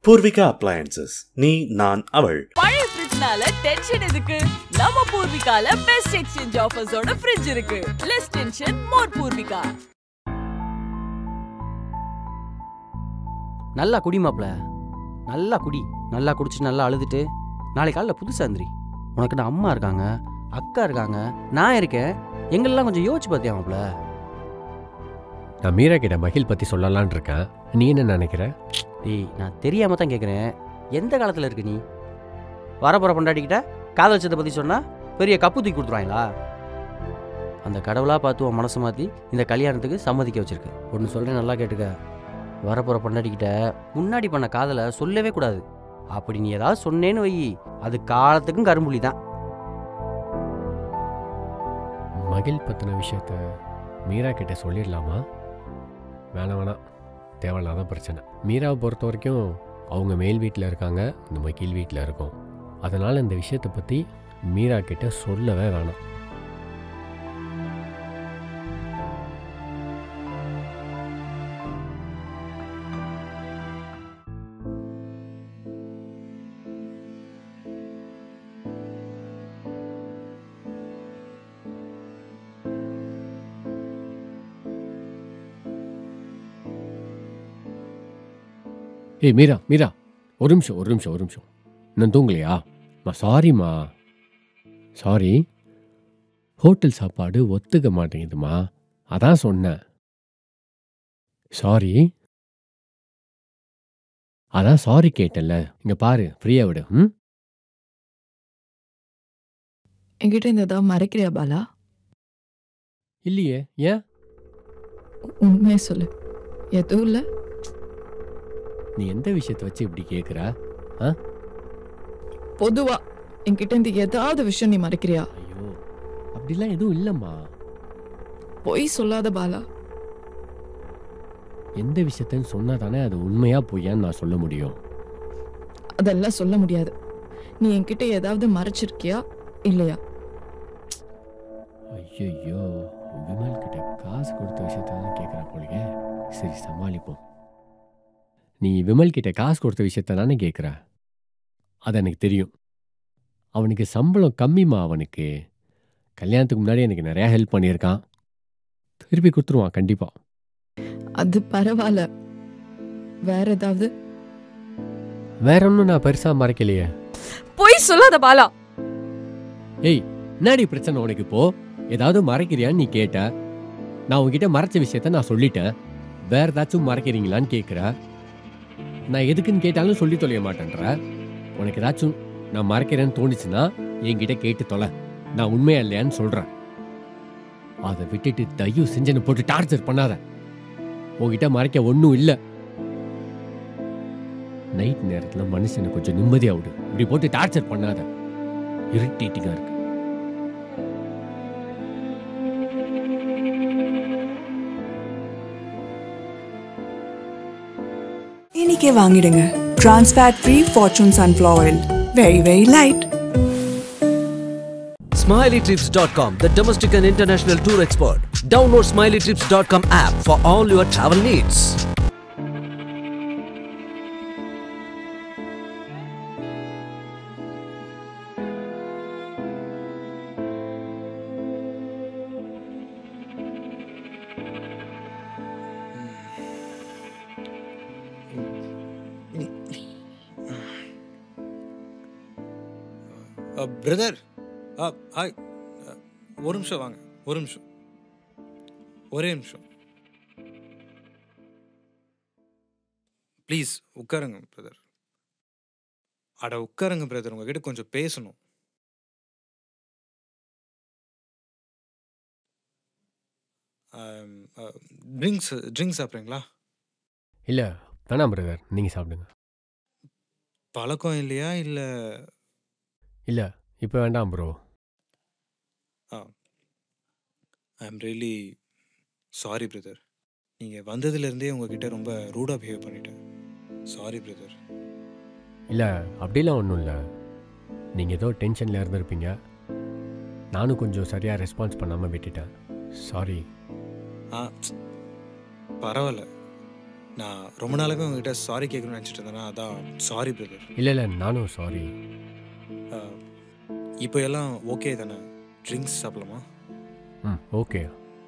Poorvika appliances நீ நான் அவள் பழைய ஃப்ரிட்ஜ்னால டென்ஷன் எதுக்கு நம்ம பூர்விகால பெஸ்ட் எக்ஸ்சேஞ்ச் ஆஃபர்ஸோட ஃப்ரிட்ஜ் இருக்கு லெஸ் டென்ஷன் மோர் பூர்விகா நல்லா குடி மாப்ள நல்லா குடி நல்லா குடிச்சு நல்லா அழுதுட்டு நாளை காலைல புதுசா எந்திரி உனக்கு நான் அம்மா இருக்காங்க அக்கா இருக்காங்க நான் இருக்கேன் எங்களெல்லாம் கொஞ்சம் யோசிச்சு பார்த்தியா மாப்ள நான் மீரா கிட்ட மகிழ் பற்றி சொல்லலான் இருக்கேன் நீ என்ன நினைக்கிற டேய் நான் தெரியாம தான் கேட்குறேன் எந்த காலத்தில் இருக்கு நீ வரப்போற பொண்டாட்டிக்கிட்ட காதலிச்சதை பற்றி சொன்னா பெரிய கப்பு தூக்கி கொடுத்துருவாங்களா அந்த கடவுளாக பார்த்து உன் மனசு மாற்றி இந்த கல்யாணத்துக்கு சம்மதிக்க வச்சிருக்கு ஒன்று சொல்கிறேன் நல்லா கேட்டுக்க வரப்போகிற பொண்டாட்டிக்கிட்ட முன்னாடி பண்ண காதலை சொல்லவே கூடாது அப்படி நீ ஏதாவது சொன்னேன்னு வை அது காலத்துக்கும் கரும்புலி தான் மகிழ் பற்றின விஷயத்த மீரா கிட்ட சொல்லிடலாமா வேணாம் வேணாம் தேவையில்லாத பிரச்சனை மீராவை பொறுத்த வரைக்கும் அவங்க மேல் வீட்டில் இருக்காங்க நம்ம கீழ் வீட்டில் இருக்கோம் அதனால் இந்த விஷயத்தை பற்றி மீரா கிட்ட சொல்லவே வேணாம் ஏய் மீரா மீரா ஒரு நிமிஷம் ஒரு நிமிஷம் ஒரு நிமிஷம் இன்னும் தூங்கலையா மா சாரிம்மா சாரி ஹோட்டல் சாப்பாடு ஒத்துக்க மாட்டேங்குதுமா அதான் சொன்னேன் சாரி அதான் சாரி கேட்டேன்ல இங்க பாரு ஃப்ரீயா விடு ம் என்கிட்ட இந்த ஏதாவது மறைக்கிறியா பாலா இல்லையே ஏன் உண்மையை சொல்லு எதுவும் இல்லை நீ எந்த விஷயத்தை வச்சு இப்படி கேட்குற பொதுவா என்கிட்ட இந்த ஏதாவது விஷயம் நீ மறைக்கிறியா ஐயோ அப்படிலாம் எதுவும் இல்லைம்மா பொய் சொல்லாத பாலா எந்த விஷயத்தன்னு சொன்னா தானே அது உண்மையா பொய்யான்னு நான் சொல்ல முடியும் அதெல்லாம் சொல்ல முடியாது நீ என்கிட்ட ஏதாவது மறைச்சிருக்கியா இல்லையா ஐயோ விமல் கிட்ட காசு கொடுத்த விஷயத்த தான் கேட்குறா போலயே சரி சமாளிப்போம் நீ விமல் கிட்ட காசு கொடுத்த விஷயத்த தானே கேட்குற அது எனக்கு தெரியும் அவனுக்கு சம்பளம் கம்மிமா அவனுக்கு கல்யாணத்துக்கு முன்னாடி எனக்கு நிறையா ஹெல்ப் பண்ணியிருக்கான் திருப்பி கொடுத்துருவான் கண்டிப்பாக அது பரவாயில்ல வேற ஏதாவது வேற ஒன்றும் நான் பெருசாக மறைக்கலையே பொய் சொல்லாத பாலா ஏய் என்னடி பிரச்சனை உனக்கு இப்போ ஏதாவது மறைக்கிறியான்னு நீ கேட்ட நான் உன்கிட்ட மறைச்ச விஷயத்த நான் சொல்லிட்டேன் வேற ஏதாச்சும் மறைக்கிறீங்களான்னு கேட்குற நான் எதுக்குன்னு கேட்டாலும் சொல்லி தொலைய மாட்டேன்ற உனக்கு ஏதாச்சும் நான் மறைக்கிறேன்னு தோணுச்சுன்னா என்கிட்ட கேட்டு தொலை நான் உண்மையா இல்லையான்னு சொல்றேன் அதை விட்டுட்டு தயவு செஞ்சனை போட்டு டார்ச்சர் பண்ணாத உன்கிட்ட மறைக்க ஒன்றும் இல்லை நைட் நேரத்தில் மனுஷனை கொஞ்சம் நிம்மதியா விடு இப்படி போட்டு டார்ச்சர் பண்ணாத இரிட்டேட்டிங்காக இருக்கு இன்னைக்கே வாங்கிடுங்க trans fat free Fortune sunflower oil very very light SmileyTrips.com, the domestic and international tour expert. Download SmileyTrips.com app for all your travel needs. Brother hi ஒரு நிமிஷம் வாங்க ஒரு நிமிஷம் ஒரே நிமிஷம் ப்ளீஸ் உட்காருங்க பிரதர் அட உட்காருங்க பிரதர் உங்ககிட்ட கொஞ்சம் பேசணும் ட்ரிங்க்ஸ் ட்ரிங்க்ஸ் சாப்பிட்றீங்களா இல்லை வேணாம் பிரதர் நீங்கள் சாப்பிடுங்க பழக்கம் இல்லையா இல்லை இல்லை இப்போ வேண்டாம் bro I am really sorry brother நீங்கள் வந்ததுலேருந்தே உங்ககிட்ட ரொம்ப ரூடாக பிஹேவ் பண்ணிட்டேன் சாரி பிரதர் இல்லை அப்படிலாம் ஒன்றும் இல்லை நீங்கள் ஏதோ டென்ஷனில் இருந்திருப்பீங்க நானும் கொஞ்சம் சரியாக ரெஸ்பான்ஸ் பண்ணாமல் விட்டுட்டேன் சாரி ஆ பரவாயில்ல நான் ரொம்ப நாளாவே உங்ககிட்ட சாரி கேட்கணும்னு நினச்சிட்டு இருந்தேன்னா அதான் சாரி பிரதர் இல்லை இல்லை நானும் சாரி இப்போ எல்லாம் ஓகே தானே ட்ரிங்க்ஸ் சாப்பிடலாமா ம் ஓகே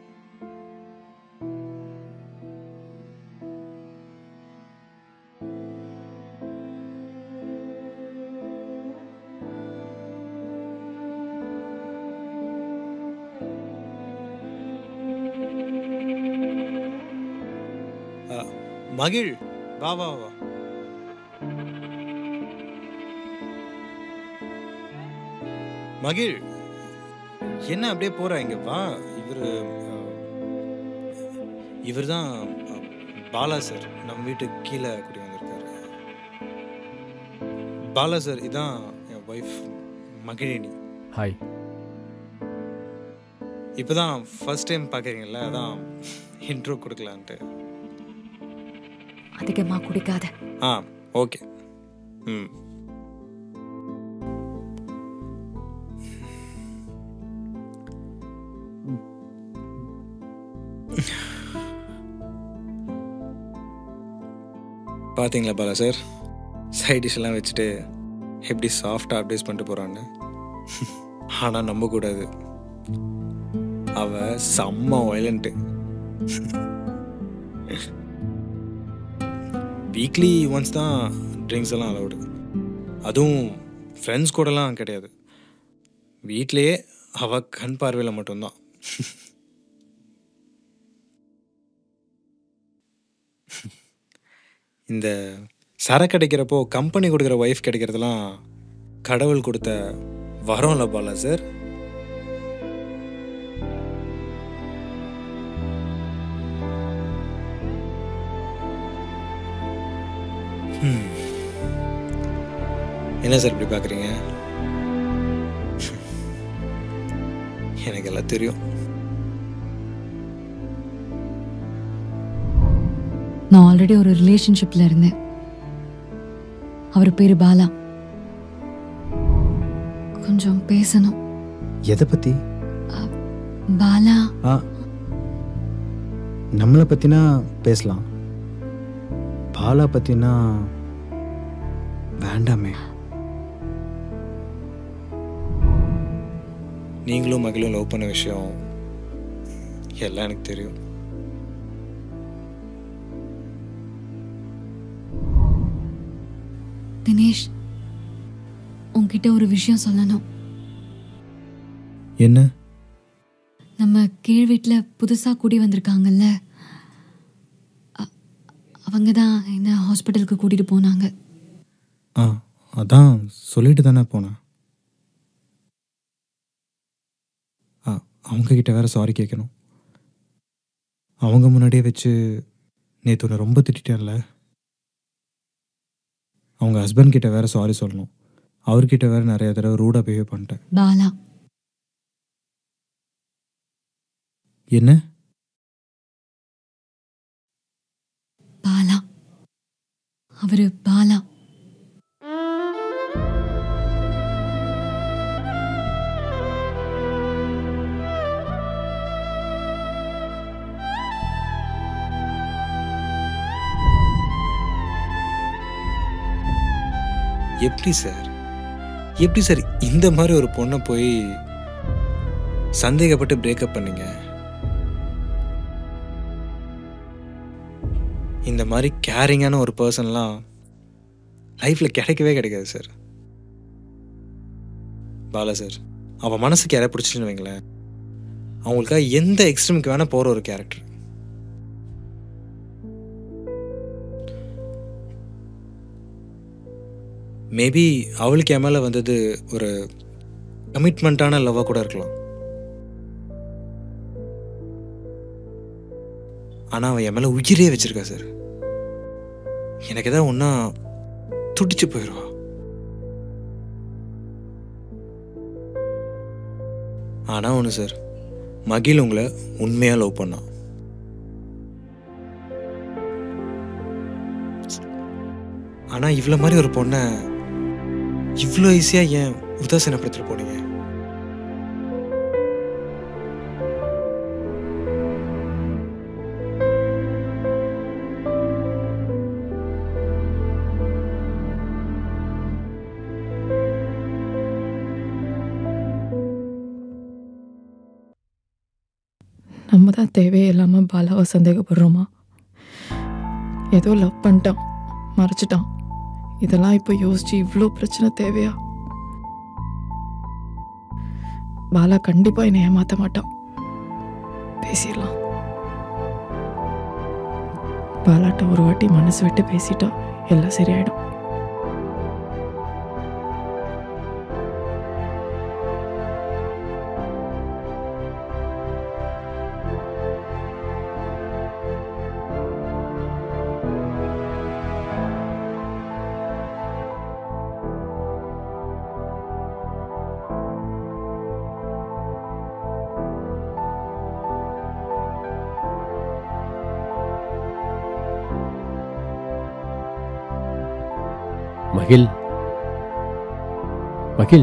மகிழ் வா வா வா மகிழ் என்ன அப்படியே போற இங்க வா இவர் இவர் தான் பாலா சார் நம்ம வீட்டுக்கு கீழே குடி வந்திருக்காரு பாலா சார் இதான் என் ஒய்ஃப் மகிழினி ஹாய் இப்போதான் ஃபர்ஸ்ட் டைம் பார்க்குறீங்கல்ல அதான் இன்ட்ரோ கொடுக்கலான்ட்டு அதிகமா குடிக்காத ஆ ஓகே ம் பார்த்தீங்களா பாலா சார் சைட் டிஷ் எல்லாம் வச்சுட்டு எப்படி சாஃப்டாக அப்டேஸ் பண்ணிட்டு போகிறான்னு ஆனால் நம்பக்கூடாது அவ செம்ம வயலண்ட்டு வீக்லி ஒன்ஸ் தான் ட்ரிங்க்ஸ் எல்லாம் அலௌடு அதுவும் ஃப்ரெண்ட்ஸ் கூடலாம் கிடையாது வீட்லேயே அவ கண் பார்வையில் மட்டும்தான் இந்த சரக்கு கிடைக்கிறப்போ கம்பெனி கொடுக்குற ஒய்ஃப் கிடைக்கிறதுலாம் கடவுள் கொடுத்த வரோம்ல பாலா சார் ம். என்ன சார் இப்படி பார்க்குறீங்க எனக்கு எல்லாம் தெரியும் நான் ஆல்ரெடி ஒரு ரிலேஷன்ஷிப்ல இருந்தேன் அவர் பேரு பாலா கொஞ்சம் பேசணும் எதை பற்றி பாலா ஆ நம்மளை பற்றினா பேசலாம் பாலா பற்றினா வேண்டாமே நீங்களும் மகளும் லவ் பண்ண விஷயம் எல்லாம் எனக்கு தெரியும் தினேஷ் உன்கிட்ட ஒரு விஷயம் சொல்லணும் என்ன நம்ம கீழ் வீட்ல புதுசா குடி வந்திருக்காங்கல்ல அ- அவங்க தான் என்ன ஹாஸ்பிட்டலுக்கு கூட்டிட்டு போனாங்க ஆ அதான் சொல்லிட்டு தானே போனேன் ஆ அவங்க கிட்ட வேற சாரி கேட்கணும் அவங்க முன்னாடியே வச்சு நேற்று உன்னை ரொம்ப திட்டேன்ல அவங்க ஹஸ்பண்ட் கிட்ட வேற சாரி சொல்லணும் அவர்கிட்ட வேற நிறைய தடவை ரூடாக பிஹேவ் பண்ணிட்டேன் பாலா என்ன பாலா அவரு பாலா எப்படி சார் எப்படி சார் இந்த மாதிரி ஒரு பொண்ணை போய் சந்தேகப்பட்டு பிரேக்கப் பண்ணீங்க இந்த மாதிரி கேரிங்கான ஒரு பர்சன்லாம் லைஃப்பில் கிடைக்கவே கிடைக்காது சார் பாலா சார் அவன் மனசுக்கு யாரை பிடிச்சின்னு வைங்களேன் அவங்களுக்காக எந்த எக்ஸ்ட்ரீமுக்கு வேணால் போகிற ஒரு கேரக்டர் மேபி அவளுக்கு என் மேலே வந்தது ஒரு கமிட்மெண்ட்டான லவ்வாக கூட இருக்கலாம் ஆனால் அவன் என் மேலே உயிரே வச்சிருக்கா சார் எனக்கு ஏதாவது ஒன்றா துடிச்சு போயிடுவா ஆனால் ஒன்று சார் மகிழ் உங்களை உண்மையாக லவ் பண்ணான் ஆனால் இவ்வளோ மாதிரி ஒரு பொண்ணை இவ்வளோ ஈஸியாக ஏன் உதாசீனப்படுத்திட்டு போனீங்க நம்ம தான் தேவையில்லாமல் பாலாவை சந்தேகப்படுறோமா ஏதோ லவ் பண்ணிட்டான் மறைச்சிட்டான் இதெல்லாம் இப்போ யோசிச்சு இவ்வளோ பிரச்சனை தேவையா பாலா கண்டிப்பாக என்னை ஏமாற்ற மாட்டான் பேசிடலாம் பாலாட்ட ஒரு வாட்டி மனசு விட்டு பேசிட்டா எல்லாம் சரியாயிடும் மகிழ் மகிழ்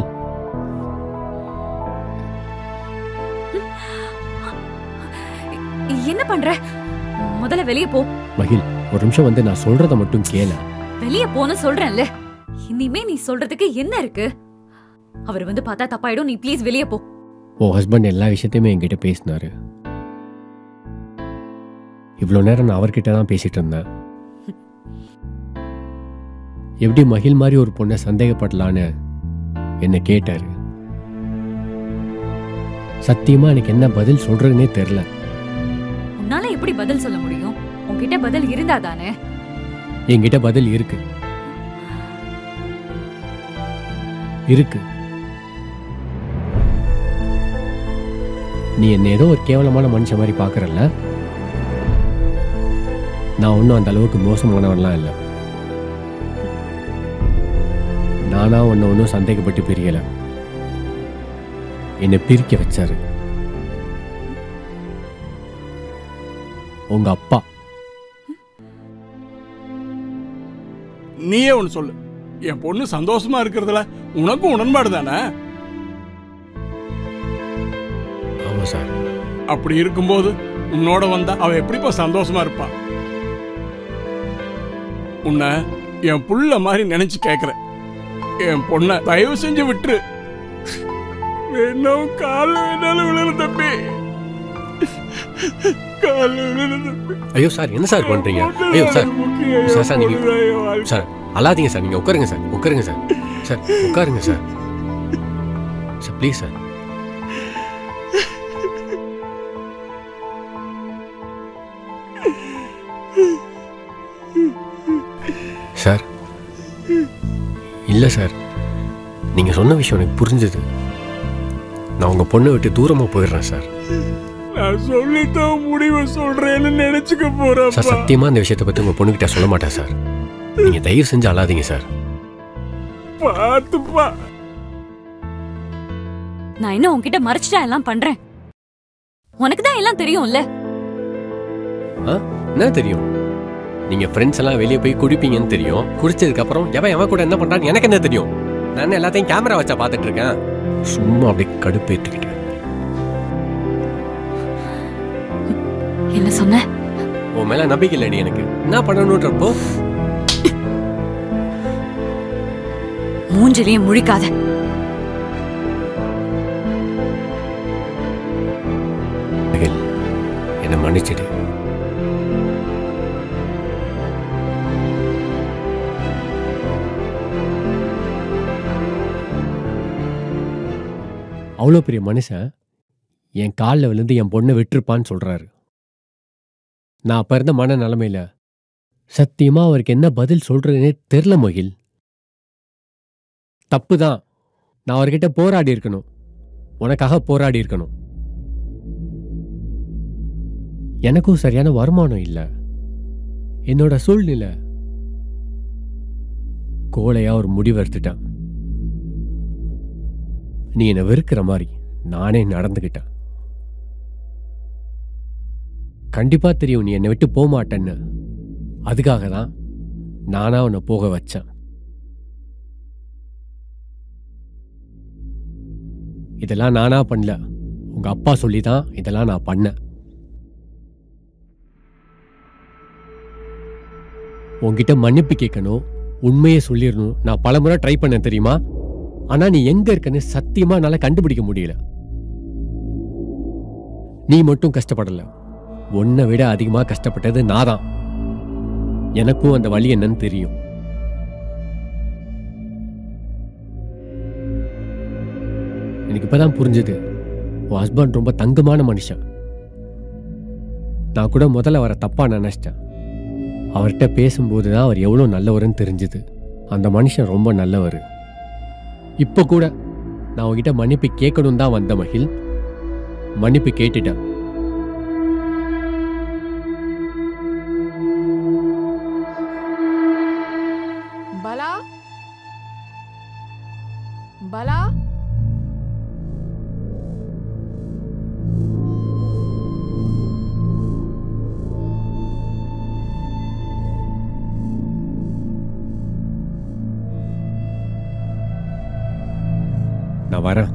என்ன பண்ற முதல்ல வெளிய போ மகிழ் ஒரு நிமிஷம் வந்து நான் சொல்றத மட்டும் கேள வெளிய போன்னு சொல்றேன்ல இனிமே நீ சொல்றதுக்கு என்ன இருக்கு அவர் வந்து பார்த்தா தப்பாயிடும் நீ ப்ளீஸ் வெளிய போ உன் ஹஸ்பண்ட் எல்லா விஷயத்தையுமே என்கிட்ட பேசினாரு இவ்வளோ நேரம் நான் அவர்கிட்ட தான் பேசிட்டு இருந்தேன் எப்படி மகிழ் மாதிரி ஒரு பொண்ணை சந்தேகப்படலான்னு என்னை கேட்டாரு சத்தியமா எனக்கு என்ன பதில் சொல்றதுன்னே தெரில உன்னால எப்படி பதில் சொல்ல முடியும் உன்கிட்ட பதில் இருந்தா தானே என்கிட்ட பதில் இருக்கு இருக்கு நீ என்ன ஏதோ ஒரு கேவலமான மனுஷன் மாதிரி பார்க்கறல்ல நான் ஒன்றும் அந்த அளவுக்கு மோசமானவன்லாம் இல்லை நானா ஒன்று ஒன்றும் சந்தேகப்பட்டு பிரியலை என்னை பிரிக்க வச்சாரு உங்க அப்பா நீயே ஒன்று சொல்லு என் பொண்ணு சந்தோஷமா இருக்கிறதுல உனக்கும் உடன்பாடு தானே ஆமா சார் அப்படி இருக்கும்போது உன்னோட வந்தா அவ எப்படிப்பா சந்தோஷமா இருப்பா உன்னை என் புள்ள மாதிரி நினைச்சு கேக்குறேன் என் பொண்ண தயவு செஞ்சு விட்டுரு வேணும் கால் வேணாலும் விழுந்து தம்பி கால் விழுந்து தம்பி ஐயோ சார் என்ன சார் பண்றீங்க ஐயோ சார் சார் சார் நீங்க சார் அழாதீங்க சார் நீங்க உட்காருங்க சார் உட்காருங்க சார் சார் உட்காருங்க sir sir please sir sir இல்லை சார் நீங்க சொன்ன விஷயம் எனக்கு புரிஞ்சுது நான் உங்க பொண்ணை விட்டு தூரமா போயிடுறேன் சார் நான் சொல்லித்தான் முடிவை சொல்றேன்னு நினைச்சுக்க சார் போறப்பா சத்தியமா இந்த விஷயத்தை பத்தி உங்க பொண்ணுகிட்ட சொல்ல மாட்டேன் சார் நீங்க தயவு செஞ்சு அழாதீங்க சார் பார்த்துப்பா நான் என்ன உன்கிட்ட மறைச்சிட்டா எல்லாம் பண்றேன் உனக்கு தான் எல்லாம் தெரியும்ல ஆ என்ன தெரியும் நீங்க ஃப்ரெண்ட்ஸ் எல்லாம் வெளியே போய் குடிப்பீங்கன்னு தெரியும் குடிச்சதுக்கு அப்புறம் எவன் எவன் கூட என்ன பண்றான்னு எனக்கு என்ன தெரியும் நான் எல்லாத்தையும் கேமரா வச்சா பார்த்துட்டு இருக்கேன் சும்மா அப்படியே கடுப்பேற்றிக்கிட்டு என்ன சொன்ன உன் மேல நம்பிக்கை இல்லடி எனக்கு என்ன பண்ணணுன்றப்போ மூஞ்சிலேயே முழிக்காத மகிழ் என்னை மன்னிச்சிடு அவ்வளோ பெரிய மனுஷன் என் காலில் விழுந்து என் பொண்ணை விட்டுருப்பான்னு சொல்றாரு நான் அப்ப இருந்த மன நிலைமையில சத்தியமா அவருக்கு என்ன பதில் சொல்றதுனே தெரில மகிழ் தப்பு தான் நான் அவர்கிட்ட போராடி இருக்கணும் உனக்காக போராடி இருக்கணும் எனக்கும் சரியான வருமானம் இல்லை என்னோட சூழ்நிலை கோழையா ஒரு முடிவு எடுத்துட்டான் நீ என்னை வெறுக்கிற மாதிரி நானே நடந்துக்கிட்டேன் கண்டிப்பா தெரியும் நீ என்னை விட்டு போக மாட்டேன்னு அதுக்காக தான் நானா உன்னை போக வச்சேன் இதெல்லாம் நானா பண்ணல உங்க அப்பா சொல்லி தான் இதெல்லாம் நான் பண்ணேன் உன்கிட்ட மன்னிப்பு கேட்கணும் உண்மையை சொல்லிடணும் நான் பலமுறை ட்ரை பண்ணேன் தெரியுமா ஆனா நீ எங்க இருக்கன்னு சத்தியமா என்னால கண்டுபிடிக்க முடியல நீ மட்டும் கஷ்டப்படல உன்னை விட அதிகமா கஷ்டப்பட்டது நான் தான் எனக்கும் அந்த வழி என்னன்னு தெரியும் எனக்கு இப்பதான் புரிஞ்சது உன் ஹஸ்பண்ட் ரொம்ப தங்கமான மனுஷன் நான் கூட முதல்ல அவரை தப்பா நினைச்சிட்டேன் அவர்கிட்ட பேசும்போது தான் அவர் எவ்வளோ நல்லவருன்னு தெரிஞ்சுது அந்த மனுஷன் ரொம்ப நல்லவர் இப்போ கூட நான் உங்ககிட்ட மன்னிப்பு கேட்கணும் தான் வந்த மகிழ் மன்னிப்பு கேட்டுட்டேன் பலா பலா நான் வரேன்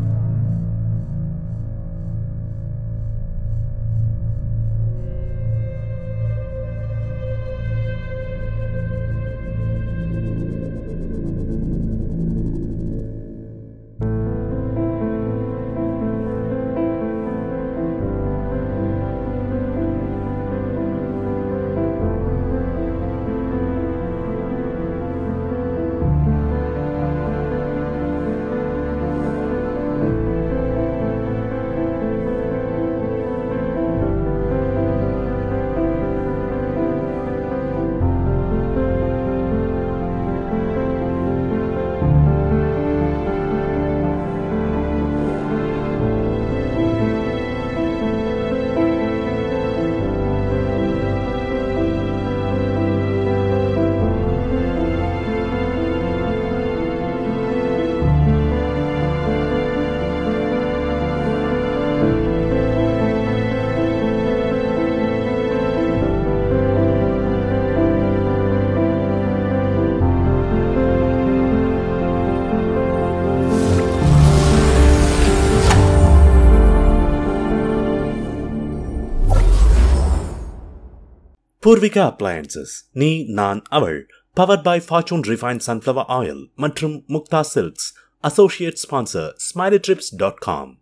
பூர்விகா அப்ளையன்சஸ் நீ நான் அவள் powered by Fortune refined sunflower oil மற்றும் Mukta silks associate sponsor Smiley Trips dot com